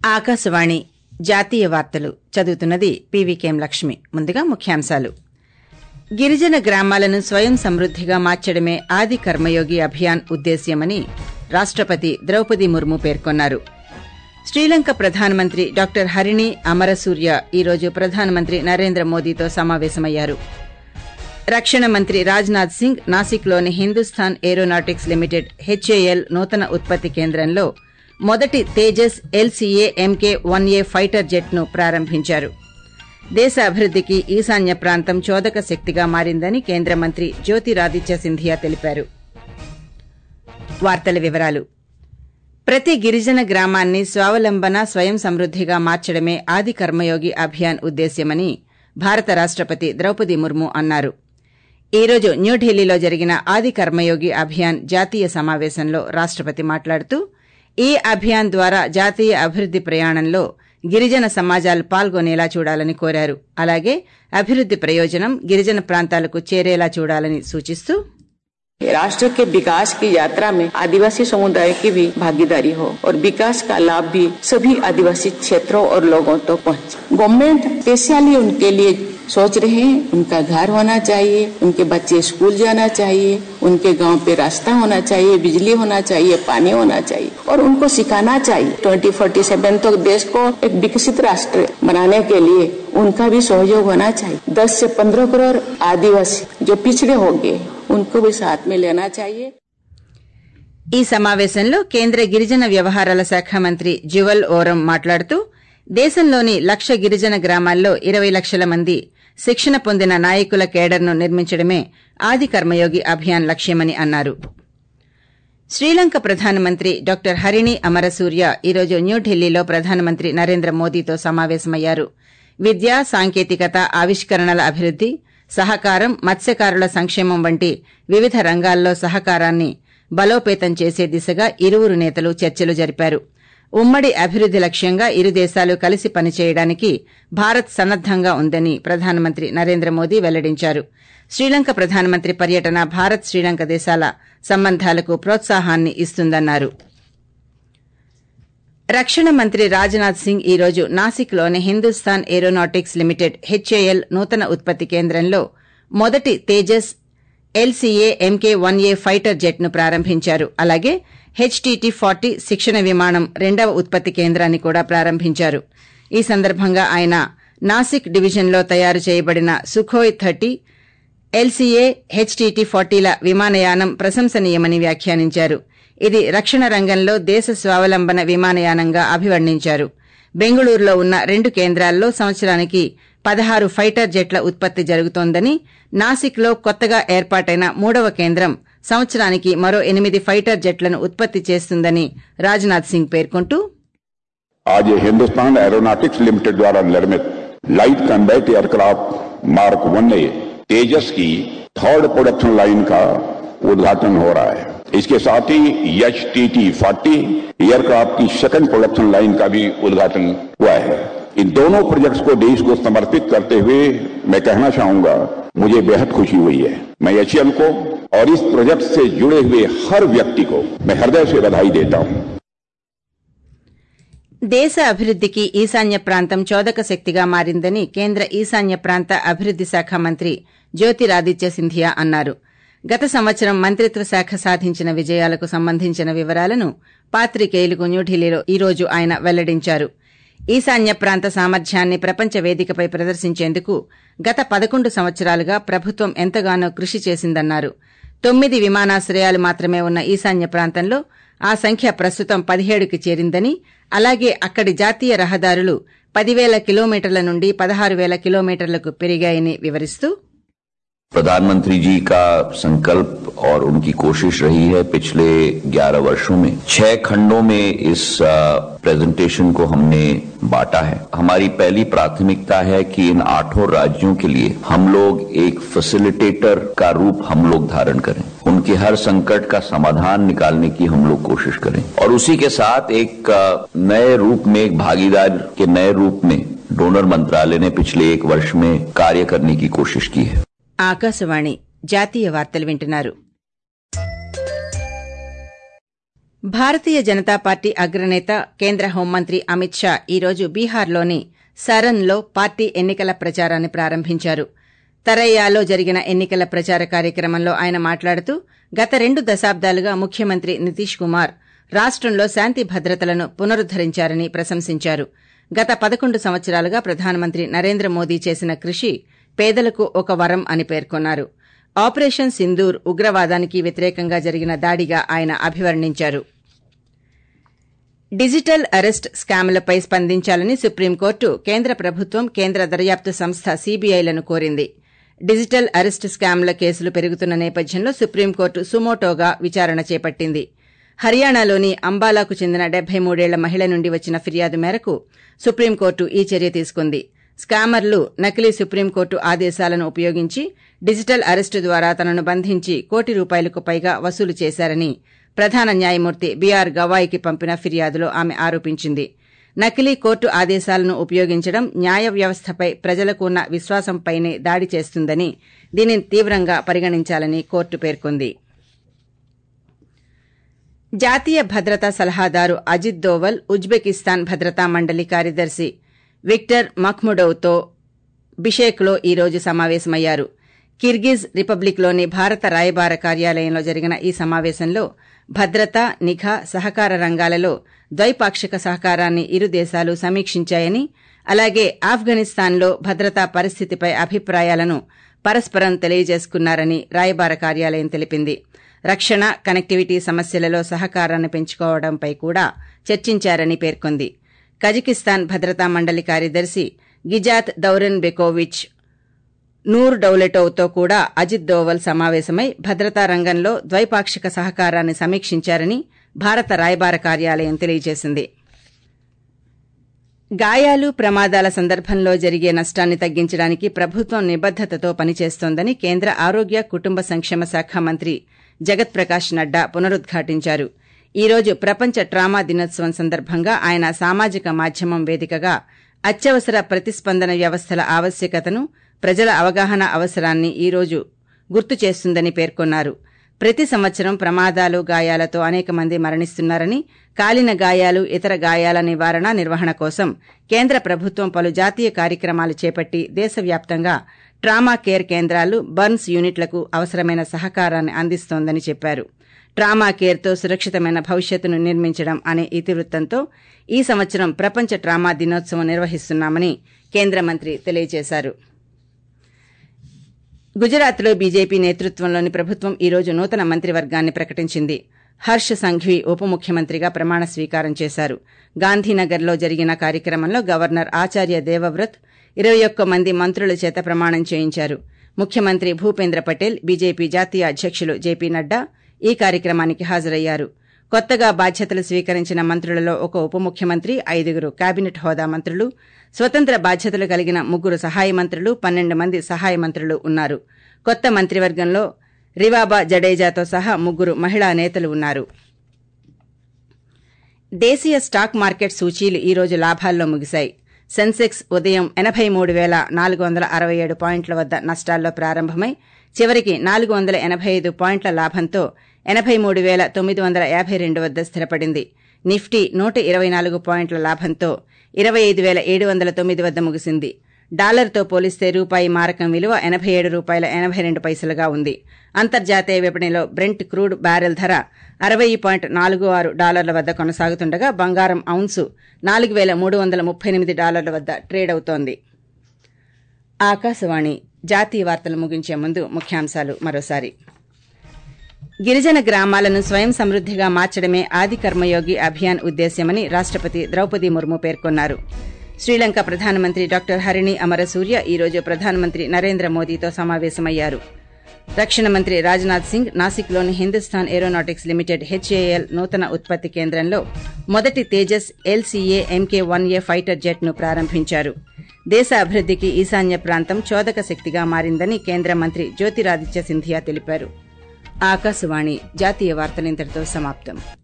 ఆకాశవాణి జాతీయ వార్తలు చదువుతున్నది పీవీకేం లక్ష్మి ముందుగా ముఖ్యాంశాలు గిరిజన గ్రామాలను స్వయం సమృద్దిగా మార్చడమే ఆది కర్మయోగి అభియాన్ ఉద్దేశ్యమని రాష్టపతి ద్రౌపది ముర్ము పేర్కొన్నారు శ్రీలంక ప్రధానమంత్రి డాక్టర్ హరిణి అమరసూర్య ఈరోజు ప్రధానమంత్రి నరేంద్ర మోదీతో సమావేశమయ్యారు రక్షణ మంత్రి రాజ్నాథ్ సింగ్ నాసిక్లోని హిందుస్థాన్ ఏరోనాటిక్స్ లిమిటెడ్ హెచ్ఏఎల్ నూతన ఉత్పత్తి కేంద్రంలో మొదటి Tejas LCA MK one A fighter జెట్ను ప్రారంభించారు దేశ అభివృద్దికి ఈశాన్య ప్రాంతం చోదక శక్తిగా మారిందని కేంద్ర మంత్రి జ్యోతిరాదిత్య సింధియా తెలిపారు వార్తల వివరాలు ప్రతి గిరిజన గ్రామాన్ని స్వావలంబన స్వయం సమృద్దిగా మార్చడమే ఆది కర్మయోగి అభియాన్ ఉద్దేశ్యమని భారత రాష్టపతి ద్రౌపది ముర్ము అన్నారు ఈ రోజు న్యూఢిల్లీలో జరిగిన ఆది కర్మయోగి అభియాన్ జాతీయ సమావేశంలో రాష్టపతి మాట్లాడుతూ ఈ అభియాన్ ద్వారా జాతీయ అభివృద్ది ప్రయాణంలో గిరిజన సమాజాలు పాల్గొనేలా చూడాలని కోరారు అలాగే అభివృద్ది ప్రయోజనం గిరిజన ప్రాంతాలకు చేరేలా చూడాలని సూచిస్తూ राष्ट्र के विकास की यात्रा में आदिवासी समुदाय की भी भागीदारी हो और विकास का लाभ भी सभी आदिवासी क्षेत्रों और लोगों तक तो पहुंचे गवर्नमेंट स्पेशली उनके लिए सोच रहे हैं उनका घर होना चाहिए उनके बच्चे स्कूल जाना चाहिए उनके गांव पे रास्ता होना चाहिए बिजली होना चाहिए पानी होना चाहिए और उनको सिखाना चाहिए ट्वेंटी फोर्टी सेवन तक देश को एक विकसित राष्ट्र बनाने के लिए उनका भी सहयोग होना चाहिए दस से पंद्रह करोड़ आदिवासी जो पिछड़े हो गए उनको भी साथ में लेना चाहिए ఈ సమావేశంలో కేంద్ర గిరిజన వ్యవహారాల శాఖ మంత్రి జువల్ ఓరం మాట్లాడుతూ దేశంలోని లక్ష గిరిజన గ్రామాల్లో ఇరవై లక్షల మంది శిక్షణ పొందిన నాయకుల కేడర్ను నిర్మించడమే ఆది కర్మయోగి అభియాన్ లక్ష్యమని అన్నారు శ్రీలంక ప్రధానమంత్రి డాక్టర్ హరిణి అమరసూర్య ఈరోజు న్యూఢిల్లీలో ప్రధానమంత్రి నరేంద్ర మోదీతో సమావేశమయ్యారు విద్య సాంకేతికత ఆవిష్కరణల అభివృద్ది సహకారం మత్స్యకారుల సంక్షేమం వంటి వివిధ రంగాల్లో సహకారాన్ని బలోపేతం చేసే దిశగా ఇరువురు నేతలు చర్చలు జరిపారు ఉమ్మడి అభివృద్ది లక్ష్యంగా ఇరు దేశాలు కలిసి పనిచేయడానికి భారత్ సన్నద్దంగా ఉందని ప్రధానమంత్రి నరేంద్ర మోదీ వెల్లడించారు శ్రీలంక ప్రధానమంత్రి పర్యటన భారత్ శ్రీలంక దేశాల సంబంధాలకు ప్రోత్సాహాన్ని ఇస్తుందన్నారు రక్షణ మంత్రి రాజ్నాథ్ సింగ్ ఈ రోజు నాసిక్లోని హిందుస్థాన్ ఏరోనాటిక్స్ లిమిటెడ్ హెచ్ఏఎల్ నూతన ఉత్పత్తి కేంద్రంలో మొదటి Tejas LCA MK one A fighter జెట్ను ప్రారంభించారు అలాగే హెచ్టీటీ ఫార్టీ శిక్షణ విమానం రెండవ ఉత్పత్తి కేంద్రాన్ని కూడా ప్రారంభించారు ఈ సందర్భంగా ఆయన నాసిక్ డివిజన్లో తయారు చేయబడిన సుఖోయ్ థర్టీ ఎల్సీఏ హెచ్టీటీ ఫార్టీల విమానయానం ప్రశంసనీయమని వ్యాఖ్యానించారు ఇది రక్షణ రంగంలో దేశ స్వావలంబన విమానయానంగా అభివర్ణించారు బెంగళూరులో ఉన్న రెండు కేంద్రాల్లో సంవత్సరానికి పదహారు ఫైటర్ జెట్ల ఉత్పత్తి జరుగుతోందని నాసిక్లో కొత్తగా ఏర్పాటైన మూడవ కేంద్రం సంవత్సరానికి మరో ఎనిమిది ఫైటర్ జెట్లను ఉత్పత్తి చేస్తుందని రాజ్నాథ్ సింగ్ పేర్కొంటూ आज ये हिंदुस्तान एरोनॉटिक्स लिमिटेड द्वारा निर्मित light combat aircraft mark one A Tejas की थर्ड प्रोडक्शन लाइन का उद्घाटन हो रहा है इसके साथ ही H T T forty aircraft की सेकंड प्रोडक्शन लाइन का भी उद्घाटन हुआ है इन दोनों प्रोजेक्ट्स को देश को समर्पित करते हुए मैं कहना चाहूंगा मुझे बेहद खुशी हुई है मैं एचएल को और इस प्रोजेक्ट से जुड़े हुए हर व्यक्ति को मैं हृदय से बधाई देता हूं దేశ అభివృద్దికి ఈశాన్య ప్రాంతం చోదక శక్తిగా మారిందని కేంద్ర ఈశాన్య ప్రాంత అభివృద్ది శాఖ మంత్రి జ్యోతిరాదిత్య సింధియా అన్నారు గత సంవత్సరం మంత్రిత్వ శాఖ సాధించిన విజయాలకు సంబంధించిన వివరాలను పాత్రికేయులకు న్యూఢిల్లీలో ఈ రోజు ఆయన వెల్లడించారు ఈశాన్య ప్రాంత సామర్థ్యాన్ని ప్రపంచ వేదికపై ప్రదర్శించేందుకు గత పదకొండు సంవత్సరాలుగా ప్రభుత్వం ఎంతగానో కృషి చేసిందన్నారు తొమ్మిది విమానాశ్రయాలు మాత్రమే ఉన్న ఈశాన్య ప్రాంతంలో ఆ సంఖ్య ప్రస్తుతం పదిహేడుకి చేరిందని అలాగే అక్కడి జాతీయ రహదారులు పదివేల కిలోమీటర్ల నుండి పదహారు వేల కిలోమీటర్లకు పెరిగాయని వివరిస్తూ प्रधानमंत्री जी का संकल्प और उनकी कोशिश रही है पिछले 11 वर्षों में छह खंडों में इस प्रेजेंटेशन को हमने बांटा है हमारी पहली प्राथमिकता है कि इन आठों राज्यों के लिए हम लोग एक फैसिलिटेटर का रूप हम लोग धारण करें उनके हर संकट का समाधान निकालने की हम लोग कोशिश करें और उसी के साथ एक नए रूप में एक भागीदार के नए रूप में डोनर मंत्रालय ने पिछले एक वर्ष में कार्य करने की कोशिश की है ఆకాశవాణి జాతీయ వార్తలు వింటున్నారు భారతీయ జనతా పార్టీ అగ్రనేత కేంద్ర హోంమంత్రి అమిత్ షా ఈరోజు బీహార్లోని సరన్లో పార్టీ ఎన్నికల ప్రచారాన్ని ప్రారంభించారు తరయ్యాలో జరిగిన ఎన్నికల ప్రచార కార్యక్రమంలో ఆయన మాట్లాడుతూ గత రెండు దశాబ్దాలుగా ముఖ్యమంత్రి నితీష్ కుమార్ రాష్టంలో శాంతి భద్రతలను పునరుద్దరించారని ప్రశంసించారు గత పదకొండు సంవత్సరాలుగా ప్రధానమంత్రి నరేంద్ర మోదీ చేసిన కృషి పేదలకు ఒక వరం అని పేర్కొన్నారు ఆపరేషన్ సింధూర్ ఉగ్రవాదానికి వ్యతిరేకంగా జరిగిన దాడిగా ఆయన అభివర్ణించారు డిజిటల్ అరెస్ట్ స్కామ్లపై స్పందించాలని సుప్రీంకోర్టు కేంద్ర ప్రభుత్వం కేంద్ర దర్యాప్తు సంస్థ సీబీఐలను కోరింది డిజిటల్ అరెస్ట్ స్కామ్ల కేసులు పెరుగుతున్న నేపథ్యంలో సుప్రీంకోర్టు సుమోటోగా విచారణ చేపట్టింది హర్యానాలోని అంబాలాకు చెందిన డెబ్బై మూడేళ్ల మహిళ నుండి వచ్చిన ఫిర్యాదు మేరకు సుప్రీంకోర్టు ఈ చర్య తీసుకుంది స్కామర్లు నకిలీ సుప్రీంకోర్టు ఆదేశాలను ఉపయోగించి డిజిటల్ అరెస్టు ద్వారా తనను బంధించి కోటి రూపాయలకు పైగా వసూలు చేశారని ప్రధాన న్యాయమూర్తి బీఆర్ గవాయికి పంపిన ఫిర్యాదులో ఆమె ఆరోపించింది నకిలీ కోర్టు ఆదేశాలను ఉపయోగించడం న్యాయ వ్యవస్థపై ప్రజలకు ఉన్న విశ్వాసంపైనే దాడి చేస్తుందని దీనిని తీవ్రంగా పరిగణించాలని కోర్టు పేర్కొంది జాతీయ భద్రతా సలహాదారు అజిత్ దోవల్ ఉజ్బెకిస్తాన్ భద్రతా మండలి కార్యదర్శి విక్టర్ మఖ్ముడోవ్తో బిషేక్లో ఈ రోజు సమావేశమయ్యారు కిర్గిజ్ రిపబ్లిక్లోని భారత రాయబార కార్యాలయంలో జరిగిన ఈ సమావేశంలో భద్రత నిఘా సహకార రంగాలలో ద్వైపాక్షిక సహకారాన్ని ఇరు దేశాలు సమీక్షించాయని అలాగే ఆఫ్ఘనిస్తాన్లో భద్రతా పరిస్థితిపై అభిప్రాయాలను పరస్పరం తెలియజేసుకున్నారని రాయబార కార్యాలయం తెలిపింది రక్షణ కనెక్టివిటీ సమస్యలలో సహకారాన్ని పెంచుకోవడంపై కూడా చర్చించారని పేర్కొంది కజకిస్తాన్ భద్రతా మండలి కార్యదర్శి గిజాత్ దౌరెన్ బెకోవిచ్ నూర్ డౌలెటోవ్తో కూడా అజిత్ దోవల్ సమావేశమై భద్రతా రంగంలో ద్వైపాక్షిక సహకారాన్ని సమీక్షించారని భారత రాయబార కార్యాలయం తెలియజేసింది గాయాలు ప్రమాదాల సందర్భంలో జరిగే నష్టాన్ని తగ్గించడానికి ప్రభుత్వం నిబద్దతతో పనిచేస్తోందని కేంద్ర ఆరోగ్య కుటుంబ సంక్షేమ శాఖ మంత్రి జగత్ ప్రకాష్ నడ్డా పునరుద్ఘాటించారు ఈ రోజు ప్రపంచ ట్రామా దినోత్సవం సందర్భంగా ఆయన సామాజిక మాధ్యమం వేదికగా అత్యవసర ప్రతిస్పందన వ్యవస్థల ఆవశ్యకతను ప్రజల అవగాహన అవసరాన్ని ఈ రోజు గుర్తు చేస్తుందని పేర్కొన్నారు ప్రతి సంవత్సరం ప్రమాదాలు గాయాలతో అనేక మంది మరణిస్తున్నారని కాలిన గాయాలు ఇతర గాయాల నివారణ నిర్వహణ కోసం కేంద్ర ప్రభుత్వం పలు జాతీయ కార్యక్రమాలు చేపట్టి దేశవ్యాప్తంగా ట్రామా కేర్ కేంద్రాలు బర్న్స్ యూనిట్లకు అవసరమైన సహకారాన్ని అందిస్తోందని చెప్పారు ట్రామా కేర్తో సురక్షితమైన భవిష్యత్తును నిర్మించడం అనే ఇతివృత్తంతో ఈ సంవత్సరం ప్రపంచ ట్రామా దినోత్సవం నిర్వహిస్తున్నామని కేంద్ర మంత్రి తెలియజేశారు గుజరాత్లో బీజేపీ నేతృత్వంలోని ప్రభుత్వం ఈ రోజు నూతన మంత్రివర్గాన్ని ప్రకటించింది హర్ష్ సంఘ్వి ఉప ముఖ్యమంత్రిగా ప్రమాణ స్వీకారం చేశారు గాంధీనగర్లో జరిగిన కార్యక్రమంలో గవర్నర్ ఆచార్య దేవవ్రత్ ఇరవై ఒక్క మంది మంత్రుల చేత ప్రమాణం చేయించారు ముఖ్యమంత్రి భూపేంద్ర పటేల్ బీజేపీ జాతీయ అధ్యకులు జేపీ నడ్డా ఈ కార్యక్రమానికి హాజరయ్యారు కొత్తగా బాధ్యతలు స్వీకరించిన మంత్రులలో ఒక ఉప ముఖ్యమంత్రి ఐదుగురు కేబినెట్ హోదా మంత్రులు స్వతంత్ర బాధ్యతలు కలిగిన ముగ్గురు సహాయ మంత్రులు పన్నెండు మంది సహాయ మంత్రులు ఉన్నారు కొత్త మంత్రివర్గంలో రివాబా జడేజాతో సహా ముగ్గురు మహిళా నేతలు ఉన్నారు దేశీయ స్టాక్ మార్కెట్ సూచీలు ఈ రోజు లాభాల్లో ముగిశాయి సెన్సెక్స్ ఉదయం ఎనబై మూడు పేల నాలుగు వందల అరవై ఏడు పాయింట్ల వద్ద నష్టాల్లో ప్రారంభమై చివరికి నాలుగు వందల ఎనబై ఐదు పాయింట్ల లాభంతో ఎనబై మూడు పేల తొమ్మిది వందల యాబై రెండు వద్ద స్థిరపడింది నిఫ్టీ నూట ఇరవై నాలుగు పాయింట్ల లాభంతో ఇరవై ఐదు పేల ఏడు వందల తొమ్మిది వద్ద ముగిసింది డాలర్తో పోలిస్తే రూపాయి మారకం విలువ ఎనబై ఏడు రూపాయల ఎనబై రెండు పైసలుగా ఉంది అంతర్జాతీయ విపణిలో బ్రెంట్ క్రూడ్ బ్యారెల్ ధర అరవై పాయింట్ నాలుగు ఆరు డాలర్ల వద్ద కొనసాగుతుండగా బంగారం ఔన్సు నాలుగు పేల మూడు వందల ముప్పై ఎనిమిది డాలర్ల వద్ద ట్రేడ్ అవుతోంది ఆకాశవాణి జాతీయ వార్తలు ముగించే ముందు ముఖ్యాంశాలు మరోసారి గిరిజన గ్రామాలను స్వయం సమృద్దిగా మార్చడమే ఆది కర్మయోగి అభియాన్ ఉద్దేశ్యమని రాష్టపతి ద్రౌపది ముర్ము పేర్కొన్నారు శ్రీలంక ప్రధానమంత్రి డాక్టర్ హరిణి అమరసూర్య ఈ రోజు ప్రధానమంత్రి నరేంద్ర మోదీతో సమావేశమయ్యారు రక్షణ మంత్రి రాజ్నాథ్ సింగ్ నాసిక్లోని హిందుస్థాన్ ఏరోనాటిక్స్ లిమిటెడ్ హెచ్ఏఎల్ నూతన ఉత్పత్తి కేంద్రంలో మొదటి Tejas LCA MK one A fighter jet ను ప్రారంభించారు దేశ అభివృద్దికి ఈశాన్య ప్రాంతం చోదక శక్తిగా మారిందని కేంద్ర మంత్రి జ్యోతిరాదిత్య సింధియా తెలిపారు ఆకాశవాణి జాతీయ వార్తలింతటితో సమాప్తం